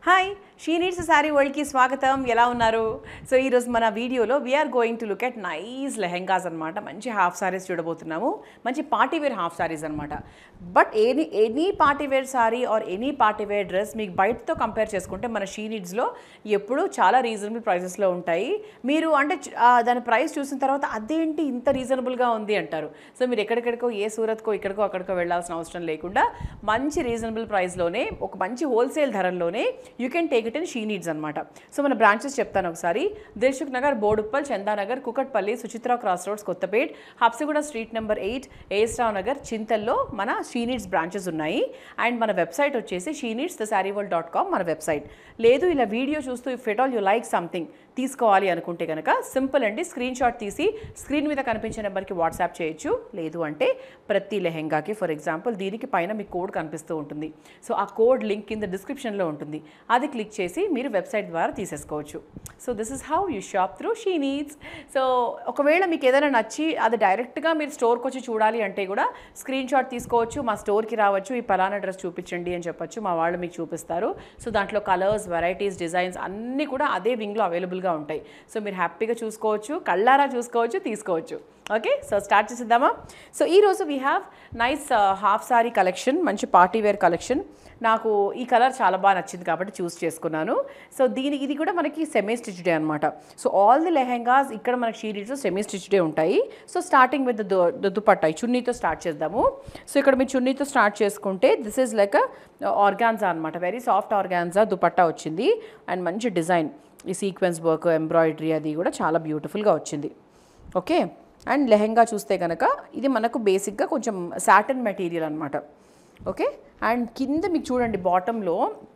hi she needs saree వరల్డ్కి స్వాగతం ఎలా ఉన్నారు సో ఈరోజు మన వీడియోలో we're going to look at nice lehengas అనమాట మంచి హాఫ్ సారీస్ చూడబోతున్నాము మంచి పార్టీ వేర్ హాఫ్ సారీస్ అనమాట but any any party wear saree or any party wear dress మీకు బయటతో కంపేర్ చేసుకుంటే మన షీ నీడ్స్లో ఎప్పుడూ చాలా రీజనబుల్ ప్రైసెస్లో ఉంటాయి మీరు అంటే చ- ఆ, దాని ప్రైస్ చూసిన తర్వాత అదేంటి ఇంత రీజనబుల్గా ఉంది అంటారు సో మీరు ఎక్కడికెక్కడికో ఏ సూరత్కో ఇక్కడికో అక్కడికో వెళ్ళాల్సిన అవసరం లేకుండా మంచి రీజనబుల్ ప్రైస్లోనే ఒక మంచి హోల్సేల్ ధరల్లోనే you can take it in she needs అనమాట సో మన బ్రాంచెస్ చెప్తాను ఒకసారి Dilsukhnagar Boduppal Chandanagar Kukatpally Suchitra cross roads Kothapet Habsiguda street number eight AS Rao Nagar చింతల్లో మన షీ నీడ్స్ బ్రాంచెస్ ఉన్నాయి అండ్ మన వెబ్సైట్ వచ్చేసి she needs the saree world dot com మన వెబ్సైట్ లేదు ఇలా వీడియో చూస్తూ if at all you like something తీసుకోవాలి అనుకుంటే కనుక సింపుల్ అండి స్క్రీన్ షాట్ తీసి స్క్రీన్ మీద కనిపించే నెంబర్కి వాట్సాప్ చేయొచ్చు లేదు అంటే ప్రతి లెహెంగాకి ఫర్ ఎగ్జాంపుల్ దీనికి పైన మీ కోడ్ కనిపిస్తూ ఉంటుంది సో ఆ కోడ్ లింక్ కింద డిస్క్రిప్షన్లో ఉంటుంది అది క్లిక్ చేసి మీరు వెబ్సైట్ ద్వారా తీసేసుకోవచ్చు so this is how you shop through she needs so ఒకవేళ మీకు ఏదైనా నచ్చి అది డైరెక్ట్గా మీరు స్టోర్కి వచ్చి చూడాలి అంటే కూడా స్క్రీన్ షాట్ తీసుకోవచ్చు మా స్టోర్కి రావచ్చు ఈ పలానా డ్రెస్ చూపించండి అని చెప్పొచ్చు మా వాళ్ళు మీకు చూపిస్తారు సో దాంట్లో కలర్స్ వెరైటీస్ డిజైన్స్ అన్నీ కూడా అదే వింగ్లో అవైలబుల్గా ఉంటాయి సో మీరు హ్యాపీగా చూసుకోవచ్చు కళ్ళారా చూసుకోవచ్చు తీసుకోవచ్చు ఓకే సో స్టార్ట్ చేసేద్దామా సో ఈరోజు we have nice half saree collection మంచి పార్టీ వేర్ కలెక్షన్ నాకు ఈ కలర్ చాలా బాగా నచ్చింది కాబట్టి చూస్ చేసుకున్నాను సో దీని ఇది కూడా మనకి సెమీ స్టిచ్డే అనమాట సో ఆల్ ది లెహెంగాస్ ఇక్కడ మనకి షీరీడ్స్ సెమీ స్టిచ్డే ఉంటాయి so starting with the dupatta ఈ చున్నీతో స్టార్ట్ చేద్దాము సో ఇక్కడ మీరు చున్నీతో స్టార్ట్ చేసుకుంటే దిస్ ఈజ్ లైక్ ఆర్గాన్జా అనమాట వెరీ సాఫ్ట్ ఆర్గాన్జా దుపట్టా వచ్చింది అండ్ మంచి డిజైన్ ఈ సీక్వెన్స్ వర్క్ ఎంబ్రాయిడరీ అది కూడా చాలా బ్యూటిఫుల్గా వచ్చింది ఓకే అండ్ లెహెంగా చూస్తే కనుక ఇది మనకు బేసిక్గా కొంచెం సాటన్ మెటీరియల్ అనమాట ఓకే అండ్ కింద మీకు చూడండి బాటంలో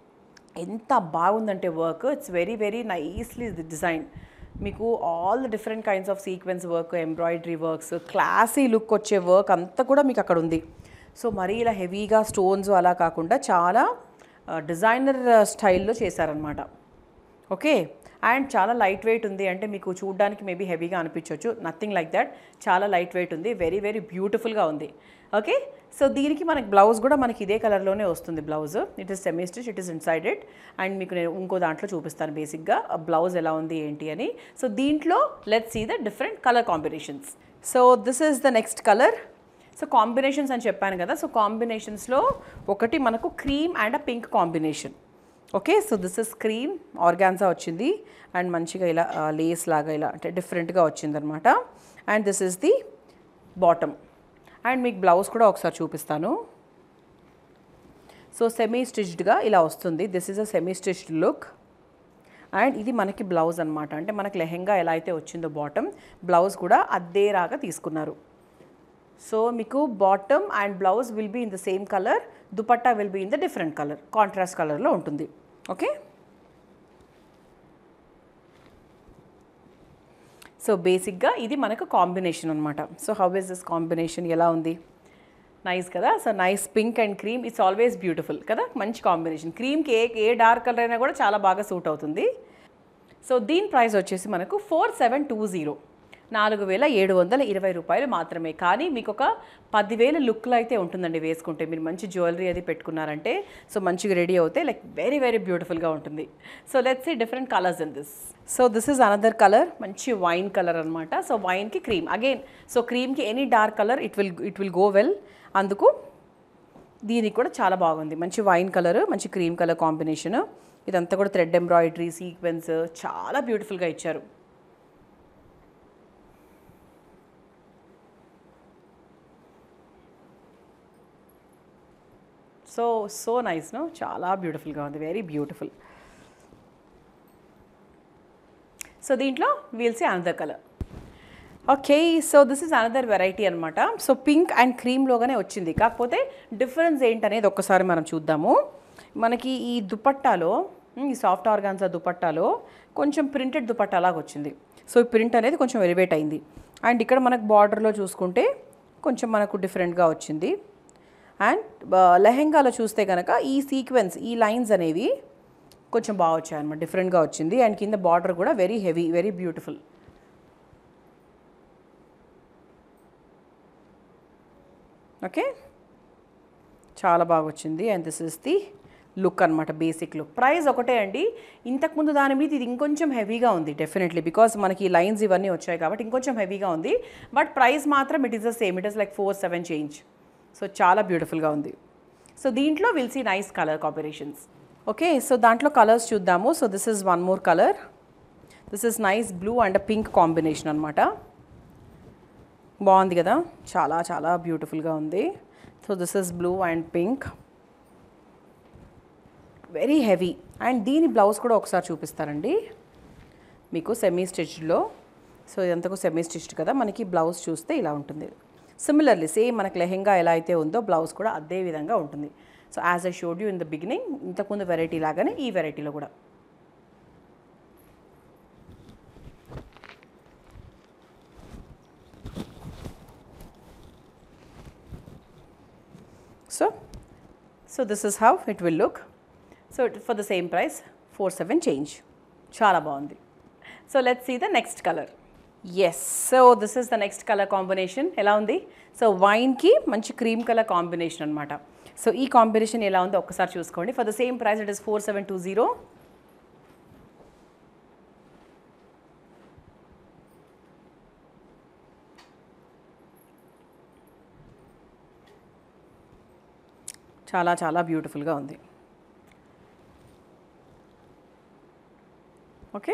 ఎంత బాగుందంటే work it's very very nicely design మీకు all the different kinds of sequence work embroidery works classy look వచ్చే వర్క్ అంతా కూడా మీకు అక్కడ ఉంది సో మరీ ఇలా హెవీగా స్టోన్స్ అలా కాకుండా చాలా డిజైనర్ స్టైల్లో చేశారనమాట ఓకే అండ్ చాలా లైట్ వెయిట్ ఉంది అంటే మీకు చూడడానికి మేబీ హెవీగా అనిపించవచ్చు నథింగ్ లైక్ దట్ చాలా లైట్ వెయిట్ ఉంది వెరీ వెరీ బ్యూటిఫుల్గా ఉంది ఓకే సో దీనికి మనకి బ్లౌజ్ కూడా మనకి ఇదే కలర్లోనే వస్తుంది blouse it is semi stitch it is insided and మీకు నేను ఇంకో దాంట్లో చూపిస్తాను బేసిక్గా బ్లౌజ్ ఎలా ఉంది ఏంటి అని సో దీంట్లో let see the different colour combinations so this is the next colour so combinations అని చెప్పాను కదా సో కాంబినేషన్స్లో ఒకటి మనకు cream and uh pink combination okay so this is cream organza వచ్చింది అండ్ మంచిగా ఇలా లేస్ లాగా ఇలా అంటే డిఫరెంట్గా వచ్చిందనమాట and this is the bottom and మీకు బ్లౌజ్ కూడా ఒకసారి చూపిస్తాను సో సెమీ స్టిచ్డ్గా ఇలా వస్తుంది this is a semi stitched look and ఇది మనకి బ్లౌజ్ అనమాట అంటే మనకి లెహెంగా ఎలా అయితే వచ్చిందో బాటమ్ బ్లౌజ్ కూడా అద్దేరాగా తీసుకున్నారు సో మీకు bottom and blouse will be in the same colour dupatta will be in the different colour contrast కలర్లో ఉంటుంది ఓకే సో బేసిక్గా ఇది మనకు కాంబినేషన్ అనమాట so how is this combination ఎలా ఉంది నైస్ కదా so nice pink and cream it's always beautiful కదా మంచి కాంబినేషన్ క్రీమ్కి ఏ ఏ డార్క్ కలర్ అయినా కూడా చాలా బాగా సూట్ అవుతుంది సో దీని ప్రైస్ వచ్చేసి మనకు ఫోర్ సెవెన్ టూ జీరో నాలుగు వేల ఏడు వందల ఇరవై రూపాయలు మాత్రమే కానీ మీకు ఒక పదివేల లుక్లో అయితే ఉంటుందండి వేసుకుంటే మీరు మంచి జ్యువెలరీ అది పెట్టుకున్నారంటే సో మంచిగా రెడీ అవుతే లైక్ వెరీ వెరీ బ్యూటిఫుల్గా ఉంటుంది so let's see different colours in this so this is another colour మంచి వైన్ కలర్ అనమాట సో వైన్కి క్రీమ్ అగైన్ సో క్రీమ్కి any dark colour it will it will go well అందుకు దీనికి కూడా చాలా బాగుంది మంచి వైన్ కలర్ మంచి క్రీమ్ కలర్ కాంబినేషన్ ఇదంతా కూడా థ్రెడ్ ఎంబ్రాయిడరీ సీక్వెన్స్ చాలా బ్యూటిఫుల్గా ఇచ్చారు సో సో నైస్ నో చాలా బ్యూటిఫుల్గా ఉంది వెరీ బ్యూటిఫుల్ సో దీంట్లో we'll see another colour okay so this is another variety అనమాట సో పింక్ అండ్ క్రీమ్లోగానే వచ్చింది కాకపోతే డిఫరెన్స్ ఏంటనేది ఒక్కసారి మనం చూద్దాము మనకి ఈ దుపట్టాలో ఉమ్, ఈ సాఫ్ట్ ఆర్గాన్సా దుపట్టాలో కొంచెం ప్రింటెడ్ దుపట్టా లాగా వచ్చింది సో ఈ ప్రింట్ అనేది కొంచెం ఎలివేట్ అయింది అండ్ ఇక్కడ మనకు బార్డర్లో చూసుకుంటే కొంచెం మనకు డిఫరెంట్గా వచ్చింది అండ్ లెహెంగాలో చూస్తే కనుక ఈ సీక్వెన్స్ ఈ లైన్స్ అనేవి కొంచెం బాగా వచ్చాయి అనమాట డిఫరెంట్గా వచ్చింది అండ్ కింద బార్డర్ కూడా very heavy very beautiful okay చాలా బాగా వచ్చింది and this is the look అనమాట బేసిక్ లుక్ ప్రైస్ ఒకటే అండి ఇంతకుముందు దాని మీద ఇది ఇంకొంచెం హెవీగా ఉంది డెఫినెట్లీ బికాస్ మనకి లైన్స్ ఇవన్నీ వచ్చాయి కాబట్టి ఇంకొంచెం హెవీగా ఉంది బట్ ప్రైస్ మాత్రం it is the same it is like four seven change so చాలా బ్యూటిఫుల్గా ఉంది సో దీంట్లో will see nice colour combinations okay so దాంట్లో కలర్స్ చూద్దాము so this is one more colour this is nice blue and pink combination అనమాట బాగుంది కదా చాలా చాలా బ్యూటిఫుల్గా ఉంది so this is blue and pink very heavy and దీని బ్లౌజ్ కూడా ఒకసారి చూపిస్తారండి మీకు సెమీ స్టిచ్డ్లో సో ఇదంతకు సెమీ స్టిచ్డ్ కదా మనకి బ్లౌజ్ చూస్తే ఇలా ఉంటుంది సిమిలర్లీ సేమ్ మనకి లెహెంగా ఎలా అయితే ఉందో బ్లౌజ్ కూడా అదే విధంగా ఉంటుంది so as I showed you in the beginning ఇంతకుముందు వెరైటీ లాగానే ఈ వెరైటీలో కూడా so so this is how it will look so for the same price four seven change చాలా బాగుంది so let see the next colour yes so this is the next colour combination ఎలా ఉంది so వైన్కి మంచి cream colour combination అనమాట so ఈ combination ఎలా ఉందో ఒక్కసారి చూసుకోండి for the same price it is four seven two zero చాలా చాలా బ్యూటిఫుల్గా ఉంది okay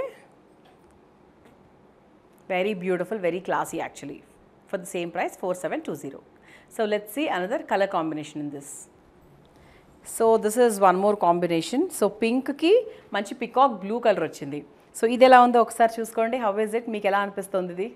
very beautiful very classy actually for the same price four seven two zero so let see another colour combination in this so this is one more combination so పింక్కి మంచి peacock blue colour వచ్చింది so ఇది ఎలా ఉందో ఒకసారి చూసుకోండి how is it మీకు ఎలా అనిపిస్తుంది ఇది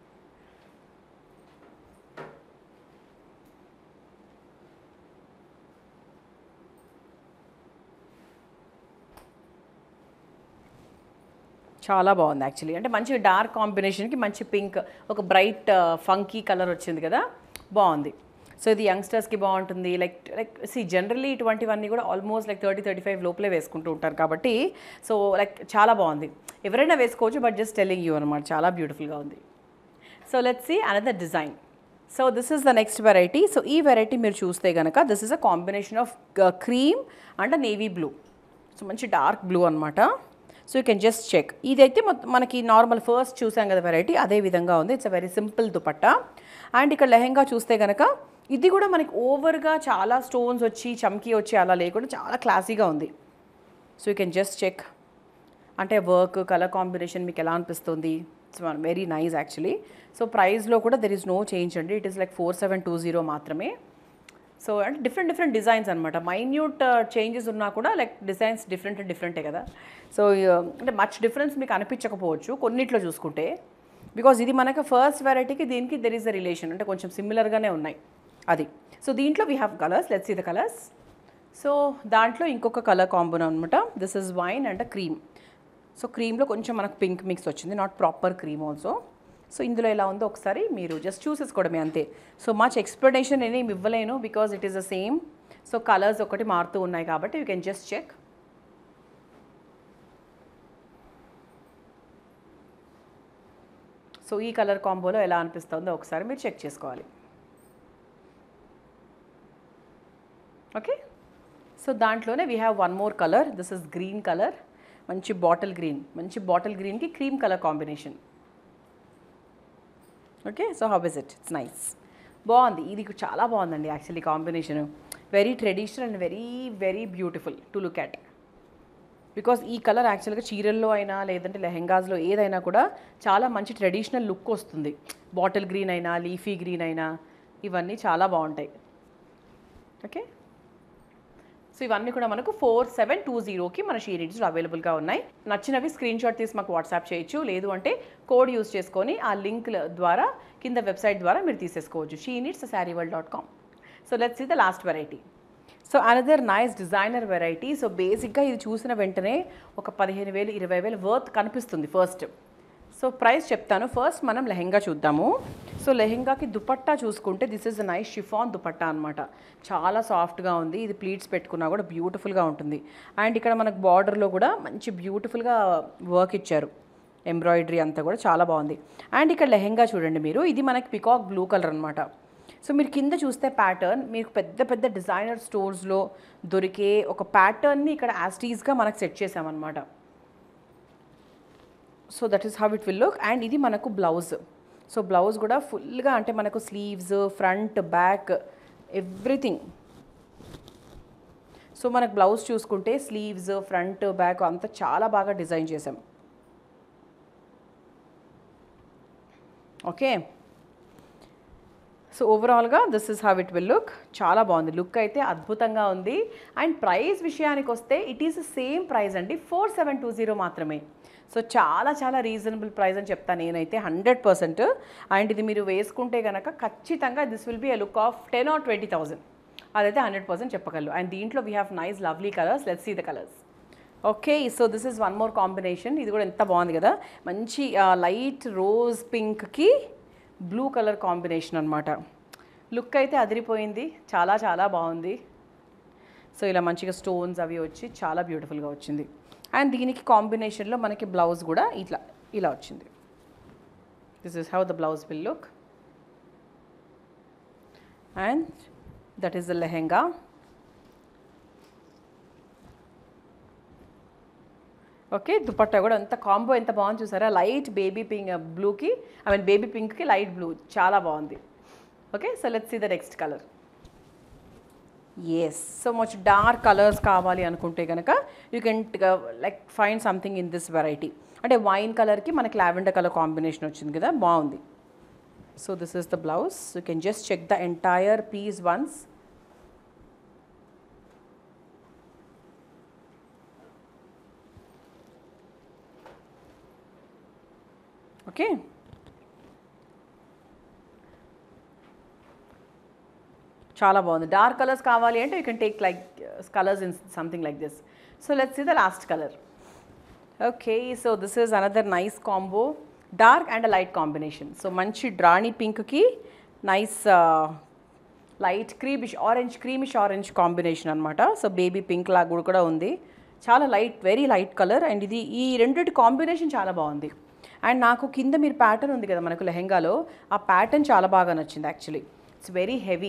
చాలా బాగుంది యాక్చువల్లీ అంటే మంచి డార్క్ కాంబినేషన్కి మంచి పింక్ ఒక బ్రైట్ ఫంకీ కలర్ వచ్చింది కదా బాగుంది సో ఇది యంగ్స్టర్స్కి బాగుంటుంది లైక్ లైక్ సి జనరల్లీ ఇటువంటివన్నీ కూడా almost like thirty thirty five లోపలే వేసుకుంటూ ఉంటారు కాబట్టి సో లైక్ చాలా బాగుంది ఎవరైనా వేసుకోవచ్చు బట్ జస్ట్ టెలింగ్ యూ అనమాట చాలా బ్యూటిఫుల్గా ఉంది so let see another design so this is the next variety so ఈ వెరైటీ మీరు చూస్తే కనుక this is a combination of cream and navy blue so మంచి డార్క్ బ్లూ అనమాట so you can just check ఇదైతే మొత్తం మనకి నార్మల్ ఫస్ట్ చూసాం కదా వెరైటీ అదే విధంగా ఉంది it's a very simple dupatta and ఇక్కడ లెహెంగా చూస్తే కనుక ఇది కూడా మనకి ఓవర్గా చాలా స్టోన్స్ వచ్చి చమ్కీ వచ్చి అలా లేకుండా చాలా క్లాసీగా ఉంది so you can just check అంటే వర్క్ కలర్ కాంబినేషన్ మీకు ఎలా అనిపిస్తుంది it's very nice actually so ప్రైస్లో కూడా దెర్ ఇస్ నో చేంజ్ అండి it is like four seven two zero మాత్రమే సో అంటే డిఫరెంట్ డిఫరెంట్ డిజైన్స్ అనమాట మైన్యూట్ చేంజెస్ ఉన్నా కూడా లైక్ డిజైన్స్ డిఫరెంట్ డిఫరెంటే కదా సో అంటే మచ్ డిఫరెన్స్ మీకు అనిపించకపోవచ్చు కొన్నిట్లో చూసుకుంటే బికాజ్ ఇది మనకు ఫస్ట్ వెరైటీకి దీనికి దెర్ ఈస్ ద రిలేషన్ అంటే కొంచెం సిమిలర్గానే ఉన్నాయి అది సో దీంట్లో వీ హ్యావ్ కలర్స్ లెట్స్ ఈ ద కలర్స్ సో దాంట్లో ఇంకొక కలర్ కాంబోన్ అనమాట this is wine and cream so క్రీమ్లో కొంచెం మనకు పింక్ మిక్స్ వచ్చింది not proper cream also so ఇందులో ఎలా ఉందో ఒకసారి మీరు జస్ట్ చూసేసుకోవడమే అంతే సో మచ్ ఎక్స్ప్లెనేషన్ నేనేమి ఇవ్వలేను because it is the same so colours ఒకటి మారుతూ ఉన్నాయి కాబట్టి you can just check so ఈ కలర్ కాంబోలో ఎలా అనిపిస్తుందో ఒకసారి మీరు చెక్ చేసుకోవాలి ఓకే సో దాంట్లోనే we have one more colour this is green colour మంచి బాటిల్ గ్రీన్ మంచి బాటిల్ గ్రీన్కి cream colour combination okay so how is it it's nice బాగుంది ఇది చాలా బాగుందండి actually combination very traditional and very very beautiful to look at because ఈ colour యాక్చువల్గా చీరల్లో అయినా లేదంటే లెహెంగాస్లో ఏదైనా కూడా చాలా మంచి ట్రెడిషనల్ లుక్ వస్తుంది బాటిల్ గ్రీన్ అయినా లీఫీ గ్రీన్ అయినా ఇవన్నీ చాలా బాగుంటాయి ఓకే సో ఇవన్నీ కూడా మనకు ఫోర్ సెవెన్ టూ జీరోకి మన షీ నీడ్స్లో అవైలబుల్గా ఉన్నాయి నచ్చినవి స్క్రీన్ షాట్ తీసి మాకు వాట్సాప్ చేయొచ్చు లేదు అంటే కోడ్ యూస్ చేసుకొని ఆ లింక్ ద్వారా కింద వెబ్సైట్ ద్వారా మీరు తీసేసుకోవచ్చు she needs saree world dot com so let's see the last variety so another nice designer variety so బేసిక్గా ఇది చూసిన వెంటనే ఒక పదిహేను వేలు ఇరవై వేలు వర్త్ కనిపిస్తుంది ఫస్ట్ సో ప్రైస్ చెప్తాను ఫస్ట్ మనం లెహెంగా చూద్దాము సో లెహెంగాకి దుపట్టా చూసుకుంటే this is nice chiffon dupatta అనమాట చాలా సాఫ్ట్గా ఉంది ఇది ప్లీట్స్ పెట్టుకున్నా కూడా బ్యూటిఫుల్గా ఉంటుంది అండ్ ఇక్కడ మనకు బార్డర్లో కూడా మంచి బ్యూటిఫుల్గా వర్క్ ఇచ్చారు ఎంబ్రాయిడరీ అంతా కూడా చాలా బాగుంది అండ్ ఇక్కడ లెహెంగా చూడండి మీరు ఇది మనకి పికాక్ బ్లూ కలర్ అనమాట సో మీరు కింద చూస్తే ప్యాటర్న్ మీకు పెద్ద పెద్ద డిజైనర్ స్టోర్స్లో దొరికే ఒక ప్యాటర్న్ని ఇక్కడ యాస్టీస్గా మనకు సెట్ చేసామన్నమాట so that is how it will look and ఇది మనకు బ్లౌజ్ సో బ్లౌజ్ కూడా ఫుల్గా అంటే మనకు sleeves front back everything so మనకు బ్లౌజ్ చూసుకుంటే స్లీవ్స్ ఫ్రంట్ బ్యాక్ అంతా చాలా బాగా డిజైన్ చేసాం ఓకే సో ఓవరాల్గా this is how it will look చాలా బాగుంది లుక్ అయితే అద్భుతంగా ఉంది అండ్ ప్రైస్ విషయానికి వస్తే ఇట్ ఈస్ సేమ్ ప్రైస్ అండి ఫోర్ సెవెన్ టూ జీరో మాత్రమే సో చాలా చాలా రీజనబుల్ ప్రైస్ అని చెప్తాను నేనైతే హండ్రెడ్ పర్సెంట్ అండ్ ఇది మీరు వేసుకుంటే కనుక ఖచ్చితంగా this will be a look of ten or twenty thousand అదైతే హండ్రెడ్ పర్సెంట్ చెప్పగలరు అండ్ దీంట్లో we have nice lovely colours let's see the colours okay so this is one more combination ఇది కూడా ఎంత బాగుంది కదా మంచి లైట్ రోజ్ పింక్కి బ్లూ కలర్ కాంబినేషన్ అనమాట లుక్ అయితే అదిరిపోయింది చాలా చాలా బాగుంది సో ఇలా మంచిగా స్టోన్స్ అవి వచ్చి చాలా బ్యూటిఫుల్గా వచ్చింది అండ్ దీనికి కాంబినేషన్లో మనకి బ్లౌజ్ కూడా ఇట్లా ఇలా వచ్చింది this is how the blouse will look and that is the lehenga okay dupatta కూడా ఎంత కాంబో ఎంత బాగుంది చూసారా లైట్ బేబీ పింక్ బ్లూకి ఐ మీన్ బేబీ పింక్కి లైట్ బ్లూ చాలా బాగుంది okay so let's see the next colour yes so much dark colours కావాలి అనుకుంటే కనుక you can like find something in this variety అంటే వైన్ కలర్కి మనకి లావెండర్ కలర్ కాంబినేషన్ వచ్చింది కదా బాగుంది so this is the blouse you can just check the entire piece once okay చాలా బాగుంది డార్క్ కలర్స్ కావాలి అంటే you can take like colours in something like this so let's see the last colour okay so this is another nice combo dark and light combination so మంచి డ్రాణి పింక్కి nice light creamish orange creamish orange combination అనమాట so baby pink లాగా కూడా కూడా ఉంది చాలా light very light colour and ఇది ఈ రెండింటి కాంబినేషన్ చాలా బాగుంది అండ్ నాకు కింద మీరు ప్యాటర్న్ ఉంది కదా మనకు లెహెంగాలో ఆ ప్యాటర్న్ చాలా బాగా నచ్చింది actually it's very heavy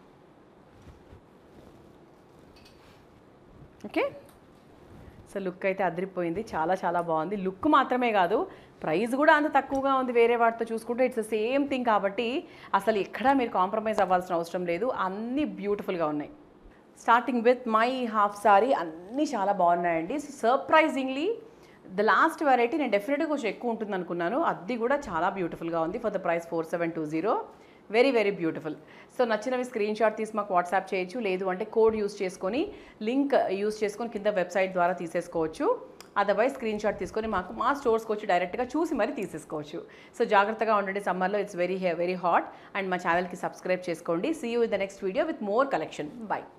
okay so look అయితే అదిరిపోయింది చాలా చాలా బాగుంది లుక్ మాత్రమే కాదు ప్రైస్ కూడా అంత తక్కువగా ఉంది వేరే వాటితో చూసుకుంటే ఇట్స్ సేమ్ థింగ్ కాబట్టి అసలు ఎక్కడా మీరు కాంప్రమైజ్ అవ్వాల్సిన అవసరం లేదు అన్నీ బ్యూటిఫుల్గా ఉన్నాయి starting with my half saree అన్నీ చాలా బాగున్నాయండి సర్ప్రైజింగ్లీ ద లాస్ట్ వెరైటీ నేను డెఫినెట్గా కొంచెం ఎక్కువ ఉంటుంది అనుకున్నాను అది కూడా చాలా బ్యూటిఫుల్గా ఉంది for the price four seven two zero very very beautiful so నచ్చినవి స్క్రీన్ షాట్ తీసి మాకు వాట్సాప్ చేయొచ్చు లేదు అంటే కోడ్ యూస్ చేసుకొని లింక్ యూస్ చేసుకొని కింద వెబ్సైట్ ద్వారా తీసేసుకోవచ్చు అదర్వైజ్ స్క్రీన్ షాట్ తీసుకొని మాకు మా స్టోర్స్కి వచ్చి డైరెక్ట్గా చూసి మరీ తీసేసుకోవచ్చు సో జాగ్రత్తగా ఉండండి సమ్మర్లో it's very very hot and మా ఛానల్కి సబ్స్క్రైబ్ చేసుకోండి see you in the next video with more collection by